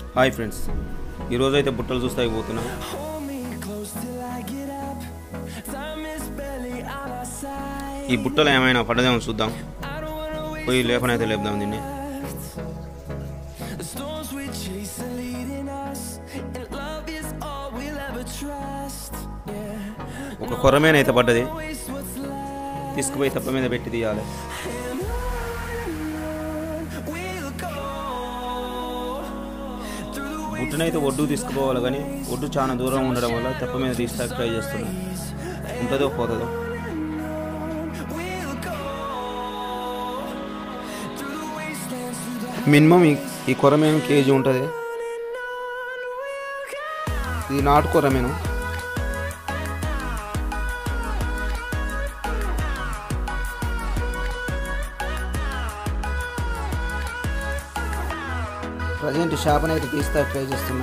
Hi friends ఈరోజు అయితే బుట్టలు చూస్తాయి పోతున్నా Hold me close till I get up. Time is barely on our side. ఈ బుట్టలు ఏమైనా పడ్డదేమో చూద్దాం I don't wanna waste పోయి లేపనైతే లేపుదాం దీన్ని the storms we chase are leading us, and love is all we'll ever trust. Yeah, ఒక కొరమేన అయితే పడ్డది waste what's left. తీసుకుపోయి తప్ప మీద పెట్టి తీయాలి And on we'll go through the బుట్టనైతే ఒడ్డు తీసుకుపోవాలి కానీ ఒడ్డు చాలా దూరం ఉండడం వల్ల తెప్ప మీద తీస్తా ట్రై చేస్తున్నా ఉంటుందో పోతుందో we'll go through the wastelands, through the minimum ఈ ఈ కొరమేను కేజీ ఉంటుంది ఇది నాటు కొరమేను ప్రజెంట్ షాప్ని అయితే తీస్తా ట్రై చేస్తున్నా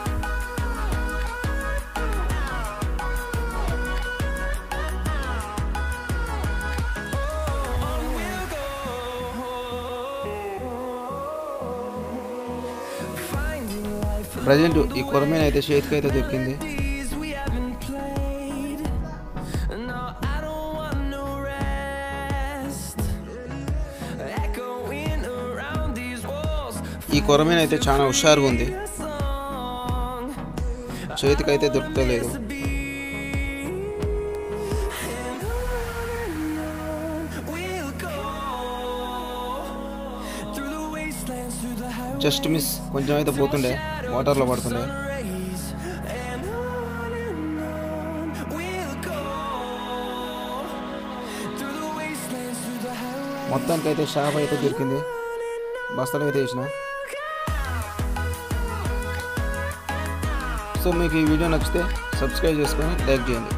finding life. ప్రజెంట్ ఈ కొరమేను అయితే చేతికి అయితే దొరికింది These we haven't played. No, I don't want no rest. Echoing around these walls. ఈ కొరమేను అయితే చాలా హుషారుగా ఉంది A song చేతికి అయితే దొరుకుతలేదు to be. And on we'll go through the wastelands, through the highways. Just miss కొంచెం అయితే పోతుండే వాటర్లో పడుతుండే rays. And on and on we'll go through the wastelands, through the highways. మొత్తానికి అయితే షాప్ అయితే దొరికింది బస్తాలు అయితే వేసిన సో మీకు ఈ వీడియో నచ్చితే సబ్స్క్రైబ్ చేసుకొని లైక్ చేయండి